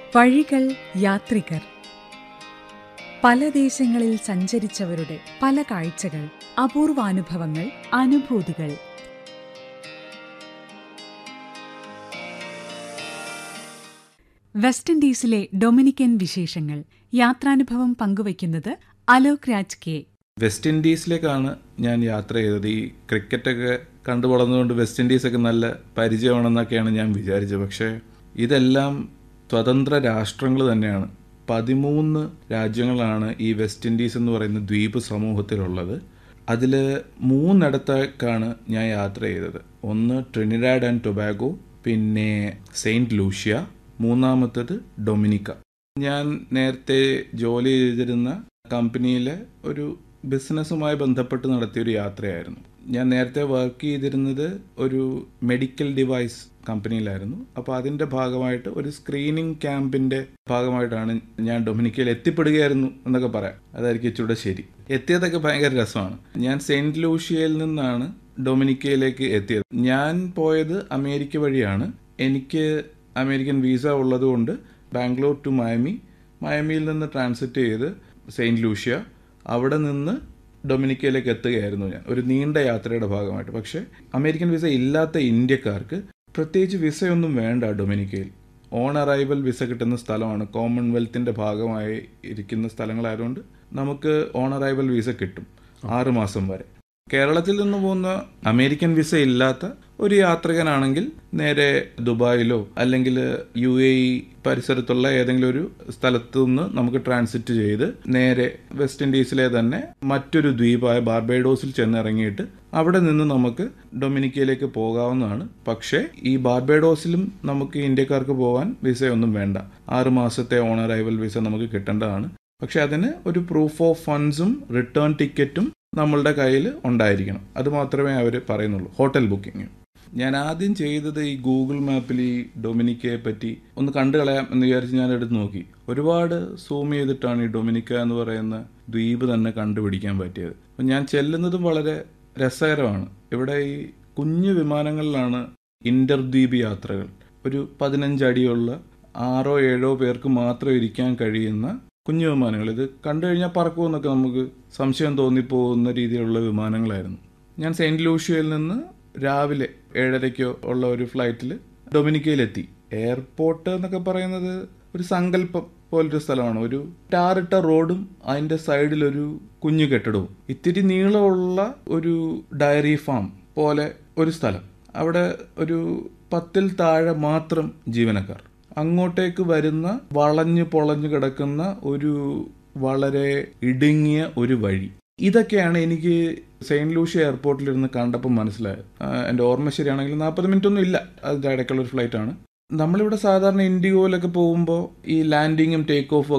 വഴികൾ യാത്രികർ പല ദേശങ്ങളിൽ സഞ്ചരിച്ചവരുടെ പല കാഴ്ചകൾ അപൂർവാനുഭവങ്ങൾ അനുഭൂതികൾ വെസ്റ്റ് ഇൻഡീസിലെ ഡൊമിനിക്കൻ വിശേഷങ്ങൾ യാത്രാനുഭവം പങ്കുവയ്ക്കുന്നത് അലോക് രാജ് കെ വെസ്റ്റ് ഇൻഡീസിലേക്കാണ് ഞാൻ യാത്ര ചെയ്തത് ഈ ക്രിക്കറ്റൊക്കെ കണ്ടു വളർന്നുകൊണ്ട് വെസ്റ്റ് ഇൻഡീസൊക്കെ നല്ല പരിചയമാണെന്നൊക്കെയാണ് ഞാൻ വിചാരിച്ചത് പക്ഷേ ഇതെല്ലാം സ്വതന്ത്ര രാഷ്ട്രങ്ങൾ തന്നെയാണ് പതിമൂന്ന് രാജ്യങ്ങളാണ് ഈ വെസ്റ്റ് ഇൻഡീസ് എന്ന് പറയുന്ന ദ്വീപ് സമൂഹത്തിലുള്ളത് അതിൽ മൂന്നിടത്തേക്കാണ് ഞാൻ യാത്ര ചെയ്തത് ഒന്ന് ട്രിനിഡാഡ് ആൻഡ് ടൊബാഗോ പിന്നെ സെയിൻറ്റ് ലൂഷ്യ മൂന്നാമത്തത് ഡൊമിനിക്ക ഞാൻ നേരത്തെ ജോലി ചെയ്തിരുന്ന കമ്പനിയിലെ ഒരു ബിസിനസ്സുമായി ബന്ധപ്പെട്ട് നടത്തിയ ഒരു യാത്രയായിരുന്നു ഞാൻ നേരത്തെ വർക്ക് ചെയ്തിരുന്നത് ഒരു മെഡിക്കൽ ഡിവൈസ് കമ്പനിയിലായിരുന്നു അപ്പോൾ അതിൻ്റെ ഭാഗമായിട്ട് ഒരു സ്ക്രീനിങ് ക്യാമ്പിൻ്റെ ഭാഗമായിട്ടാണ് ഞാൻ ഡൊമിനിക്കയിൽ എത്തിപ്പെടുകയായിരുന്നു എന്നൊക്കെ പറയാം അതായിരിക്കും ഇച്ചിരി ശരി എത്തിയതൊക്കെ ഭയങ്കര രസമാണ് ഞാൻ സെയിൻറ്റ് ലൂഷ്യയിൽ നിന്നാണ് ഡൊമിനിക്കയിലേക്ക് എത്തിയത് ഞാൻ പോയത് അമേരിക്ക വഴിയാണ് എനിക്ക് അമേരിക്കൻ വിസ ഉള്ളതുകൊണ്ട് ബാംഗ്ലൂർ ടു മയമി മയമിയിൽ നിന്ന് ട്രാൻസിറ്റ് ചെയ്ത് സെയിൻറ്റ് ലൂഷ്യ അവിടെ നിന്ന് ഡൊമിനിക്കയിലേക്ക് എത്തുകയായിരുന്നു ഞാൻ ഒരു നീണ്ട യാത്രയുടെ ഭാഗമായിട്ട് പക്ഷേ അമേരിക്കൻ വിസ ഇല്ലാത്ത ഇന്ത്യക്കാർക്ക് പ്രത്യേകിച്ച് വിസയൊന്നും വേണ്ട ഡൊമിനിക്കയിൽ ഓൺ അറൈവൽ വിസ കിട്ടുന്ന സ്ഥലമാണ് കോമൺവെൽത്തിൻ്റെ ഭാഗമായി ഇരിക്കുന്ന സ്ഥലങ്ങളായതുകൊണ്ട് നമുക്ക് ഓൺ അറൈവൽ വിസ കിട്ടും ആറ് മാസം വരെ കേരളത്തിൽ നിന്ന് പോകുന്ന അമേരിക്കൻ വിസ ഇല്ലാത്ത ഒരു യാത്രികനാണെങ്കിൽ നേരെ ദുബായിലോ അല്ലെങ്കിൽ യു എ ഇ പരിസരത്തുള്ള ഏതെങ്കിലും ഒരു സ്ഥലത്തു നിന്ന് നമുക്ക് ട്രാൻസിറ്റ് ചെയ്ത് നേരെ വെസ്റ്റ് ഇൻഡീസിലെ തന്നെ മറ്റൊരു ദ്വീപായ ബാർബേഡോസിൽ ചെന്നിറങ്ങിയിട്ട് അവിടെ നിന്ന് നമുക്ക് ഡൊമിനിക്കയിലേക്ക് പോകാവുന്നതാണ് പക്ഷേ ഈ ബാർബേഡോസിലും നമുക്ക് ഇന്ത്യക്കാർക്ക് പോകാൻ വിസയൊന്നും വേണ്ട ആറ് മാസത്തെ ഓൺ അറൈവൽ വിസ നമുക്ക് കിട്ടേണ്ടതാണ് പക്ഷെ അതിന് ഒരു പ്രൂഫ് ഓഫ് ഫണ്ട്സും റിട്ടേൺ ടിക്കറ്റും നമ്മളുടെ കയ്യിൽ ഉണ്ടായിരിക്കണം അത് മാത്രമേ അവർ പറയുന്നുള്ളൂ ഹോട്ടൽ ബുക്കിംഗ് ഞാൻ ആദ്യം ചെയ്തത് ഈ ഗൂഗിൾ മാപ്പിൽ ഈ ഡൊമിനിക്കയെ പറ്റി ഒന്ന് കണ്ടു കളയാം എന്ന് വിചാരിച്ച് ഞാൻ എടുത്ത് നോക്കി ഒരുപാട് സൂം ചെയ്തിട്ടാണ് ഈ ഡൊമിനിക്ക എന്ന് പറയുന്ന ദ്വീപ് തന്നെ കണ്ടുപിടിക്കാൻ പറ്റിയത് അപ്പം ഞാൻ ചെല്ലുന്നതും വളരെ രസകരമാണ് ഇവിടെ ഈ കുഞ്ഞു വിമാനങ്ങളിലാണ് ഇന്റർദ്വീപ് യാത്രകൾ ഒരു പതിനഞ്ചടിയുള്ള ആറോ ഏഴോ പേർക്ക് മാത്രം ഇരിക്കാൻ കഴിയുന്ന കുഞ്ഞു വിമാനങ്ങൾ ഇത് കണ്ടു കഴിഞ്ഞാൽ പറക്കുമെന്നൊക്കെ നമുക്ക് സംശയം തോന്നിപ്പോകുന്ന രീതിയിലുള്ള വിമാനങ്ങളായിരുന്നു ഞാൻ സെയിൻറ്റ് ലൂഷ്യയിൽ നിന്ന് രാവിലെ ഏഴരയ്ക്കോ ഉള്ള ഒരു ഫ്ലൈറ്റിൽ ഡൊമിനിക്കയിലെത്തി എയർപോർട്ട് എന്നൊക്കെ പറയുന്നത് ഒരു സങ്കല്പം പോലൊരു സ്ഥലമാണ് ഒരു ടാറിട്ട റോഡും അതിൻ്റെ സൈഡിലൊരു കുഞ്ഞു കെട്ടിടവും ഇത്തിരി നീളമുള്ള ഒരു ഡയറി ഫാം പോലെ ഒരു സ്ഥലം അവിടെ ഒരു പത്തിൽ താഴെ മാത്രം ജീവനക്കാർ അങ്ങോട്ടേക്ക് വരുന്ന വളഞ്ഞു പൊളഞ്ഞു കിടക്കുന്ന ഒരു വളരെ ഇടുങ്ങിയ ഒരു വഴി ഇതൊക്കെയാണ് എനിക്ക് സെയിൻറ്റ് ലൂഷ്യ എയർപോർട്ടിലിരുന്ന് കണ്ടപ്പോൾ മനസ്സിലായത് എൻ്റെ ഓർമ്മ ശരിയാണെങ്കിൽ നാൽപ്പത് മിനിറ്റ് ഒന്നും ഇല്ല അതിൻ്റെ ഇടയ്ക്കുള്ള ഒരു ഫ്ലൈറ്റ് ആണ് നമ്മളിവിടെ സാധാരണ ഇൻഡിഗോയിലൊക്കെ പോകുമ്പോൾ ഈ ലാൻഡിങ്ങും ടേക്ക് ഓഫും